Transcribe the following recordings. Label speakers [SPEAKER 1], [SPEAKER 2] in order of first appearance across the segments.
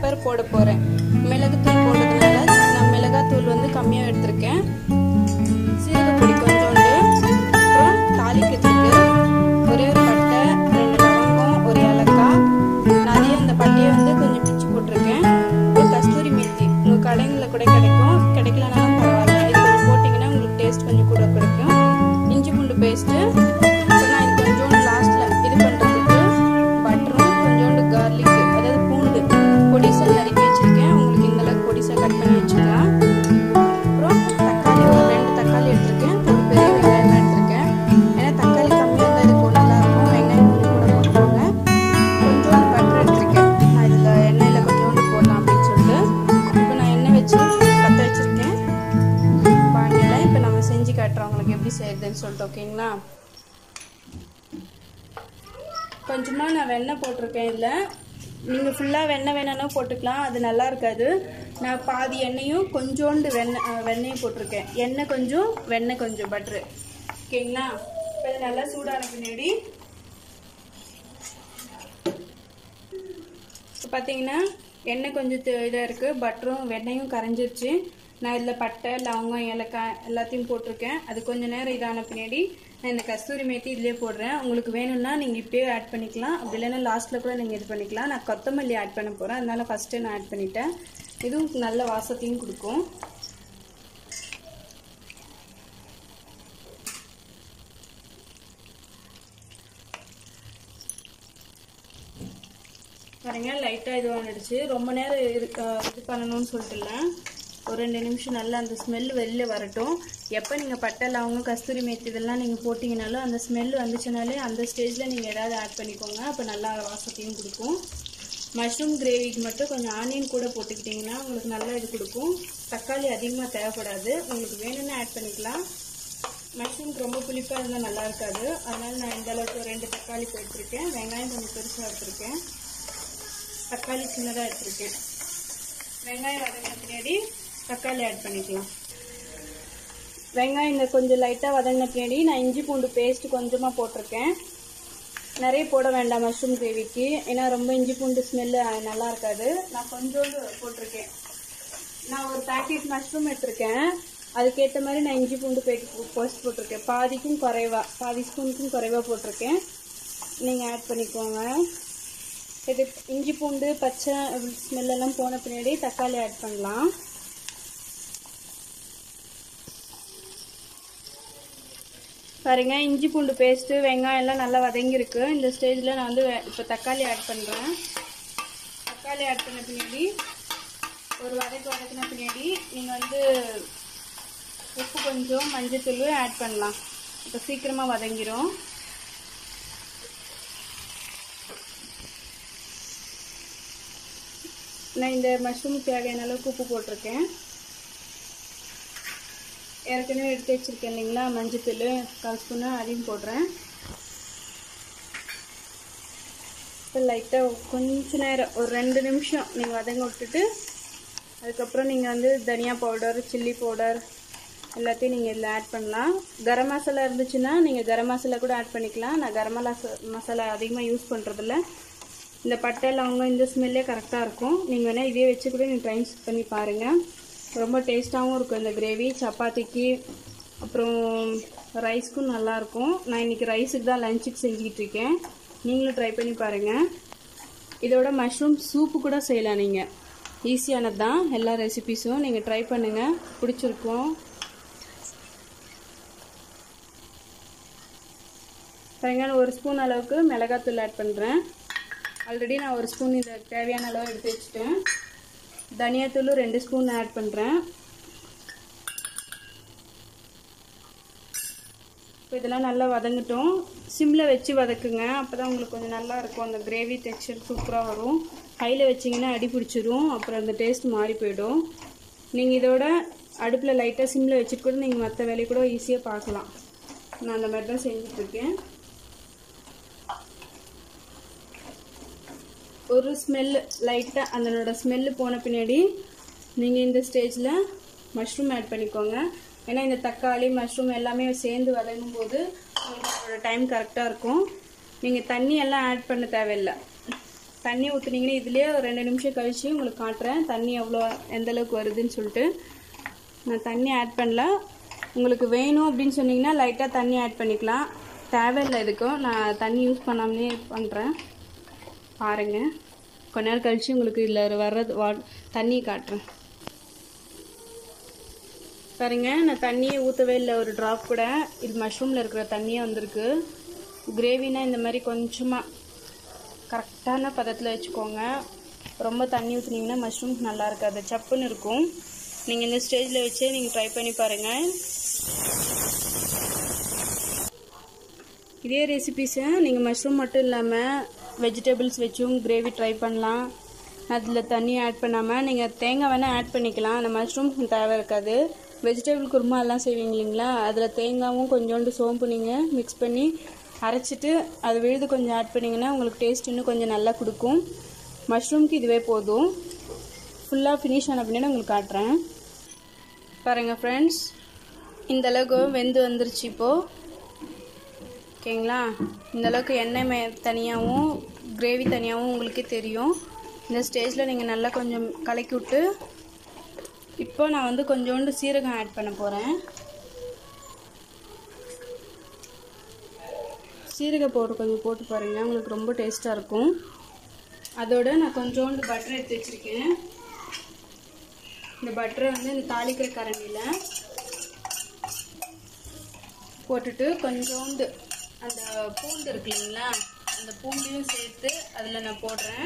[SPEAKER 1] Pepper போட போகிறேன் மிளகுத்தூள் போடுறதுனால நான் மிளகாத்தூள் வந்து கம்மியாக எடுத்திருக்கேன் சீரகப்பொடி கொஞ்சோண்டு அப்புறம் தாளிக்கிறதுக்கு ஒரே ஒரு பட்டை ரெண்டு லவங்கம் ஒரு ஏலக்காய் நிறைய அந்த பட்டையை வந்து கொஞ்சம் பிச்சு போட்டிருக்கேன் அப்புறம் கஸ்தூரி மெத்தி உங்கள் கடைங்களில் கூட கிடைக்கும் கிடைக்கலனாலும் பரவாயில்ல இது கொஞ்சம் போட்டிங்கன்னா உங்களுக்கு டேஸ்ட் கொஞ்சம் கூட கிடைக்கும் இஞ்சி பூண்டு பேஸ்ட்டு இப்போ நான் இது கொஞ்சோண்டு லாஸ்ட்டில் இது பண்ணுறதுக்கு பட்டரும் கொஞ்சோண்டு கார்லிக் அதாவது பூண்டு பொடிசாக நறுக்கி வச்சுருக்கேன் உங்களுக்கு இந்த அளவுக்கு பொடிசாக கட் பண்ணி வச்சுக்கலாம் அப்புறம் தக்காளி ஒரு ரெண்டு தக்காளி எடுத்திருக்கேன் ஒரு பெரிய வெங்காயம் எடுத்திருக்கேன் ஏன்னா தக்காளி கம்மியாக இருந்தால் இதுக்கு நல்லா இருக்கும் வெங்காயம் கொஞ்சம் கூட போட்டுக்கோங்க கொஞ்சோண்டு பட்டர் எடுத்திருக்கேன் நான் இதில் எண்ணெயில் கொஞ்சோண்டு போடலாம் அப்படின்னு சொல்லிட்டு இப்போ நான் எண்ணெய் வச்சு பற்ற வச்சுருக்கேன் பாண்டியில் இப்போ நம்ம செஞ்சு காட்டுறோம் உங்களுக்கு எப்படி செய்யுதுன்னு சொல்லிட்டு ஓகேங்களா கொஞ்சமாக நான் வெண்ணெய் போட்டிருக்கேன் இதில் நீங்கள் ஃபுல்லாக வெண்ணெய் வேணாலும் போட்டுக்கலாம் அது நல்லா இருக்காது நான் பாதி எண்ணெயும் கொஞ்சோண்டு வெண்ணெய் அஹ், வெண்ணெயும் போட்டிருக்கேன் எண்ணெய் கொஞ்சம் வெண்ணெய் கொஞ்சம் பட்ரு ஓகேங்களா இப்போ இது நல்லா சூடான பின்னாடி இப்போ பார்த்தீங்கன்னா எண்ணெய் கொஞ்சம் இதாக இருக்குது பட்டரும் வெண்ணெயும் கரைஞ்சிருச்சு நான் இதில் பட்டை லவங்கம் ஏலக்காய் எல்லாத்தையும் போட்டிருக்கேன் அது கொஞ்சம் நேரம் இதான பின்னாடி நான் இந்த கஸ்தூரி மேத்தி இதிலே போடுறேன் உங்களுக்கு வேணும்னா நீங்கள் இப்பயே ஆட் பண்ணிக்கலாம் அப்படி இல்லைன்னா லாஸ்ட்டில் கூட நீங்கள் இது பண்ணிக்கலாம் நான் கொத்தமல்லி ஆட் பண்ண போகிறேன் அதனால ஃபஸ்ட்டு நான் ஆட் பண்ணிட்டேன் இதுவும் நல்ல வாசத்தையும் கொடுக்கும் பாருங்க லைட்டாக இது வந்துடுச்சு ரொம்ப நேரம் இருக்க இது பண்ணணும்னு சொல்லிட்டு இல்லை ஒரு ரெண்டு நிமிஷம் நல்லா அந்த ஸ்மெல் வெளில வரட்டும் எப்போ நீங்கள் பட்டை லவங்கம் கஸ்தூரி மேத்தி இதெல்லாம் நீங்கள் போட்டிங்கனாலும் அந்த ஸ்மெல் வந்துச்சுனாலே அந்த ஸ்டேஜில் நீங்கள் ஏதாவது ஆட் பண்ணிக்கோங்க அப்போ நல்லா வாசத்தையும் கொடுக்கும் மஷ்ரூம் கிரேவிக்கு மட்டும் கொஞ்சம் ஆனியன் கூட போட்டுக்கிட்டிங்கன்னா உங்களுக்கு நல்லா இது கொடுக்கும் தக்காளி அதிகமாக தேவைப்படாது உங்களுக்கு வேணும்னு ஆட் பண்ணிக்கலாம் மஷ்ரூம்க்கு ரொம்ப புளிப்பாக இருந்தால் நல்லா இருக்காது அதனால் நான் இந்த அளவுக்கு ரெண்டு தக்காளி போட்டிருக்கேன் வெங்காயம் கொஞ்சம் பெருசாக எடுத்திருக்கேன் தக்காளி சின்னதாக எடுத்திருக்கேன் வெங்காயம் வதங்கின பின்னாடி தக்காளி ஆட் பண்ணிக்கலாம் வெங்காயம் இந்த கொஞ்சம் லைட்டாக வதங்கின பின்னாடி நான் இஞ்சி பூண்டு பேஸ்ட் கொஞ்சமாக போட்டிருக்கேன் நிறைய போட வேண்டாம் மஷ்ரூம் கிரேவிக்கு ஏன்னா ரொம்ப இஞ்சி பூண்டு ஸ்மெல்லு நல்லா இருக்காது நான் கொஞ்சோண்டு போட்டிருக்கேன் நான் ஒரு பேக்கெட் மஷ்ரூம் எடுத்திருக்கேன் அதுக்கேற்ற மாதிரி நான் இஞ்சி பூண்டு போஸ்ட் போட்டிருக்கேன் பாதிக்கும் குறைவா பாதி ஸ்பூனுக்கும் குறைவா போட்டிருக்கேன் நீங்கள் ஆட் பண்ணிக்கோங்க இது இஞ்சி பூண்டு பச்சை ஸ்மெல்லாம் போன பின்னாடி தக்காளி ஆட் பண்ணலாம் பாருங்க இஞ்சி பூண்டு பேஸ்ட்டு வெங்காயம் எல்லாம் நல்லா வதங்கியிருக்கு இந்த ஸ்டேஜில் நான் வந்து இப்போ தக்காளி ஆட் பண்ணுறேன் தக்காளி ஆட் பண்ண பின்னாடி ஒரு வதக்கு வதக்கின பின்னாடி நீங்கள் வந்து உப்பு கொஞ்சம் மஞ்சத்தூள் ஆட் பண்ணலாம் இப்போ சீக்கிரமாக வதங்கிரும் நான் இந்த மஷ்ரூம் தேவையான அளவுக்கு உப்பு போட்டிருக்கேன் ஏற்கனவே எடுத்து வச்சுருக்கேன் இல்லைங்களா மஞ்சத்தூள் கால் ஸ்பூனு அதையும் போடுறேன் இப்போ லைட்டாக கொஞ்ச நேரம் ஒரு ரெண்டு நிமிஷம் நீங்கள் வதங்க விட்டுட்டு அதுக்கப்புறம் நீங்கள் வந்து தனியா பவுடர் சில்லி பவுடர் எல்லாத்தையும் நீங்கள் இதில் ஆட் பண்ணலாம் கரம் மசாலா இருந்துச்சுன்னா நீங்கள் கரம் மசாலா கூட ஆட் பண்ணிக்கலாம் நான் கரம் மசாலா மசாலா அதிகமாக யூஸ் பண்ணுறதில்ல இந்த பட்டை லவங்கம் இந்த ஸ்மெல்லே கரெக்டாக இருக்கும் நீங்கள் வேணால் இதே வச்சு கூட நீங்கள் ட்ரை பண்ணி பாருங்கள் ரொம்ப டேஸ்ட்டாகவும் இருக்கும் இந்த கிரேவி சப்பாத்திக்கு அப்புறம் ரைஸ்க்கும் நல்லாயிருக்கும் நான் இன்றைக்கி ரைஸுக்கு தான் லஞ்சுக்கு செஞ்சுக்கிட்டு இருக்கேன் நீங்களும் ட்ரை பண்ணி பாருங்கள் இதோட மஷ்ரூம் சூப்பு கூட செய்யலாம் நீங்கள் ஈஸியானது தான் எல்லா ரெசிபீஸும் நீங்கள் ட்ரை பண்ணுங்கள் பிடிச்சிருக்கும் பாருங்க ஒரு ஸ்பூன் அளவுக்கு மிளகாத்தூள் ஆட் பண்ணுறேன் ஆல்ரெடி நான் ஒரு ஸ்பூன் இதை தேவையான அளவு எடுத்து வச்சுட்டேன் தனியாத்தூள் ரெண்டு ஸ்பூன் ஆட் பண்ணுறேன் இப்போ இதெல்லாம் நல்லா வதங்கட்டும் சிம்மில் வச்சு வதக்குங்க அப்போ தான் உங்களுக்கு கொஞ்சம் நல்லா இருக்கும் அந்த கிரேவி டெக்ஸ்சர் சூப்பராக வரும் ஹையில் வச்சிங்கன்னா அடி பிடிச்சிரும் அப்புறம் அந்த டேஸ்ட் மாறி போயிடும் நீங்கள் இதோட அடுப்பில் லைட்டாக சிம்மில் வச்சுட்டு கூட நீங்கள் மற்ற வேலையை கூட ஈஸியாக பார்க்கலாம் நான் அந்த மாதிரி தான் செஞ்சிட்ருக்கேன் ஒரு ஸ்மெல் லைட்டாக அதனோட ஸ்மெல்லு போன பின்னாடி நீங்கள் இந்த ஸ்டேஜில் மஷ்ரூம் ஆட் பண்ணிக்கோங்க ஏன்னா இந்த தக்காளி மஷ்ரூம் எல்லாமே சேர்ந்து வதங்கும் போது உங்களுக்கு அதோட டைம் கரெக்டாக இருக்கும் நீங்கள் தண்ணி எல்லாம் ஆட் பண்ண தேவையில்லை தண்ணி ஊற்றுனீங்கன்னா இதுலேயே ஒரு ரெண்டு நிமிஷம் கழிச்சு உங்களுக்கு காட்டுறேன் தண்ணி எவ்வளோ எந்த அளவுக்கு வருதுன்னு சொல்லிட்டு நான் தண்ணி ஆட் பண்ணல உங்களுக்கு வேணும் அப்படின்னு சொன்னீங்கன்னா லைட்டாக தண்ணி ஆட் பண்ணிக்கலாம் தேவையில்லை இதுக்கும் நான் தண்ணி யூஸ் பண்ணாமலே பண்ணுறேன் பாருங்கள் கொஞ்ச நேரம் கழிச்சு உங்களுக்கு இதில் வர்றது வா தண்ணி காட்டுறேன் பாருங்க நான் தண்ணியே ஊற்றவே இல்லை ஒரு ட்ராப் கூட இது மஷ்ரூமில் இருக்கிற தண்ணியே வந்திருக்கு கிரேவினா இந்த மாதிரி கொஞ்சமாக கரெக்டான பதத்தில் வச்சுக்கோங்க ரொம்ப தண்ணி ஊற்றுனீங்கன்னா மஷ்ரூம் நல்லா இருக்காது சப்புன்னு இருக்கும் நீங்கள் இந்த ஸ்டேஜில் வச்சே நீங்கள் ட்ரை பண்ணி பாருங்கள் இதே ரெசிபிஸை நீங்கள் மஷ்ரூம் மட்டும் இல்லாமல் வெஜிடபிள்ஸ் வச்சும் கிரேவி ட்ரை பண்ணலாம் அதில் தண்ணி ஆட் பண்ணாமல் நீங்கள் தேங்காய் வேணால் ஆட் பண்ணிக்கலாம் அந்த மஷ்ரூம் தேவை இருக்காது வெஜிடபிள் குருமா எல்லாம் செய்வீங்க இல்லைங்களா அதில் தேங்காயும் கொஞ்சோண்டு சோம்பு நீங்கள் மிக்ஸ் பண்ணி அரைச்சிட்டு அது விழுது கொஞ்சம் ஆட் பண்ணிங்கன்னா உங்களுக்கு டேஸ்ட் இன்னும் கொஞ்சம் நல்லா கொடுக்கும் மஷ்ரூம்க்கு இதுவே போதும் ஃபுல்லாக ஃபினிஷ் ஆன பின்னாடி உங்களுக்கு காட்டுறேன் பாருங்கள் ஃப்ரெண்ட்ஸ் இந்த அளவுக்கு வெந்து வந்துருச்சு இப்போது ஓகேங்களா இந்த அளவுக்கு எண்ணெய் மே தனியாகவும் கிரேவி தனியாகவும் உங்களுக்கே தெரியும் இந்த ஸ்டேஜில் நீங்கள் நல்லா கொஞ்சம் கலக்கி விட்டு இப்போ நான் வந்து கொஞ்சோண்டு சீரகம் ஆட் பண்ண போகிறேன் சீரக பவுடர் கொஞ்சம் போட்டு பாருங்கள் உங்களுக்கு ரொம்ப டேஸ்ட்டாக இருக்கும் அதோட நான் கொஞ்சோண்டு பட்டர் எடுத்து வச்சுருக்கேன் இந்த பட்டரை வந்து இந்த தாளிக்கிற கரண்டியில் போட்டுட்டு கொஞ்சோண்டு அந்த பூண்டு இருக்கு இல்லைங்களா அந்த பூண்டையும் சேர்த்து அதில் நான் போடுறேன்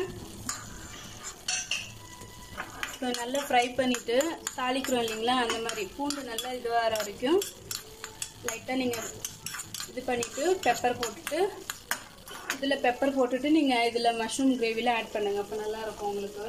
[SPEAKER 1] ஸோ நல்லா ஃப்ரை பண்ணிவிட்டு தாளிக்கிறோம் இல்லைங்களா அந்த மாதிரி பூண்டு நல்லா இதுவாகிற வரைக்கும் லைட்டாக நீங்கள் இது பண்ணிவிட்டு பெப்பர் போட்டுட்டு இதில் பெப்பர் போட்டுட்டு நீங்கள் இதில் மஷ்ரூம் கிரேவியில் ஆட் பண்ணுங்கள் அப்போ நல்லாயிருக்கும் உங்களுக்கு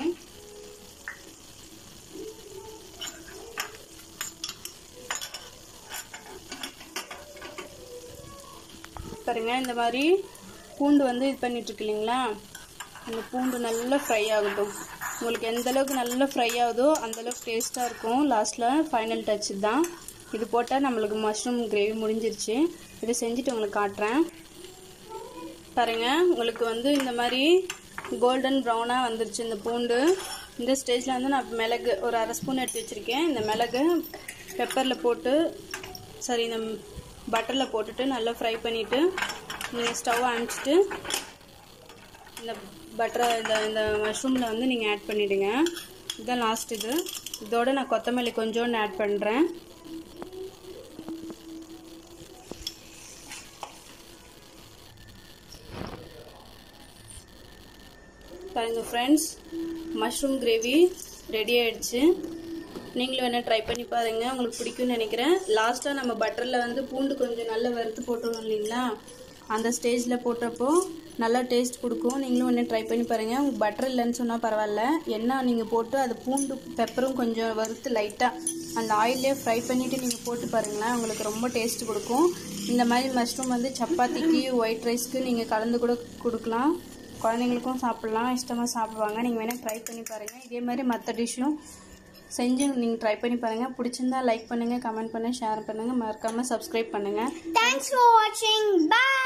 [SPEAKER 1] பாருங்க இந்த மாதிரி பூண்டு வந்து இது பண்ணிட்டு இருக்கு இல்லைங்களா அந்த பூண்டு நல்லா ஃப்ரை ஆகட்டும் உங்களுக்கு எந்த அளவுக்கு நல்லா ஃப்ரை ஆகுதோ அந்த அளவுக்கு டேஸ்ட்டாக இருக்கும் லாஸ்ட்டில் ஃபைனல் டச் தான் இது போட்டால் நம்மளுக்கு மஷ்ரூம் கிரேவி முடிஞ்சிருச்சு இதை செஞ்சுட்டு உங்களுக்கு காட்டுறேன் பாருங்க உங்களுக்கு வந்து இந்த மாதிரி கோல்டன் ப்ரௌனாக வந்துருச்சு இந்த பூண்டு இந்த ஸ்டேஜில் வந்து நான் மிளகு ஒரு அரை ஸ்பூன் எடுத்து வச்சுருக்கேன் இந்த மிளகு பெப்பரில் போட்டு சரி இந்த பட்டரில் போட்டுட்டு நல்லா ஃப்ரை பண்ணிவிட்டு நீங்கள் ஸ்டவ் அணைச்சிட்டு இந்த பட்டரை இந்த இந்த மஷ்ரூமில் வந்து நீங்கள் ஆட் பண்ணிவிடுங்க இதுதான் லாஸ்ட் இது இதோட நான் கொத்தமல்லி கொஞ்சோண்டு ஆட் பண்ணுறேன் பாருங்க ஃப்ரெண்ட்ஸ் மஷ்ரூம் கிரேவி ரெடி ஆயிடுச்சு நீங்களும் வேணால் ட்ரை பண்ணி பாருங்கள் உங்களுக்கு பிடிக்கும்னு நினைக்கிறேன் லாஸ்ட்டாக நம்ம பட்டரில் வந்து பூண்டு கொஞ்சம் நல்லா வறுத்து போட்டோம் இல்லைங்களா அந்த ஸ்டேஜில் போட்டப்போ நல்லா டேஸ்ட் கொடுக்கும் நீங்களும் ஒன்று ட்ரை பண்ணி பாருங்கள் உங்களுக்கு பட்டர் இல்லைன்னு சொன்னால் பரவாயில்ல எண்ணெய் நீங்கள் போட்டு அது பூண்டு பெப்பரும் கொஞ்சம் வறுத்து லைட்டாக அந்த ஆயிலே ஃப்ரை பண்ணிவிட்டு நீங்கள் போட்டு பாருங்களேன் உங்களுக்கு ரொம்ப டேஸ்ட் கொடுக்கும் இந்த மாதிரி மஷ்ரூம் வந்து சப்பாத்திக்கு ஒயிட் ரைஸ்க்கு நீங்கள் கலந்து கூட கொடுக்கலாம் குழந்தைங்களுக்கும் சாப்பிட்லாம் இஷ்டமாக சாப்பிடுவாங்க நீங்கள் வேணால் ட்ரை பண்ணி பாருங்கள் இதே மாதிரி மற்ற டிஷ்ஷும் செஞ்சு நீங்கள் ட்ரை பண்ணி பாருங்கள் பிடிச்சிருந்தா லைக் பண்ணுங்கள் கமெண்ட் பண்ணுங்கள் ஷேர் பண்ணுங்கள் மறக்காமல் சப்ஸ்கிரைப் பண்ணுங்கள்
[SPEAKER 2] Thanks for watching. Bye.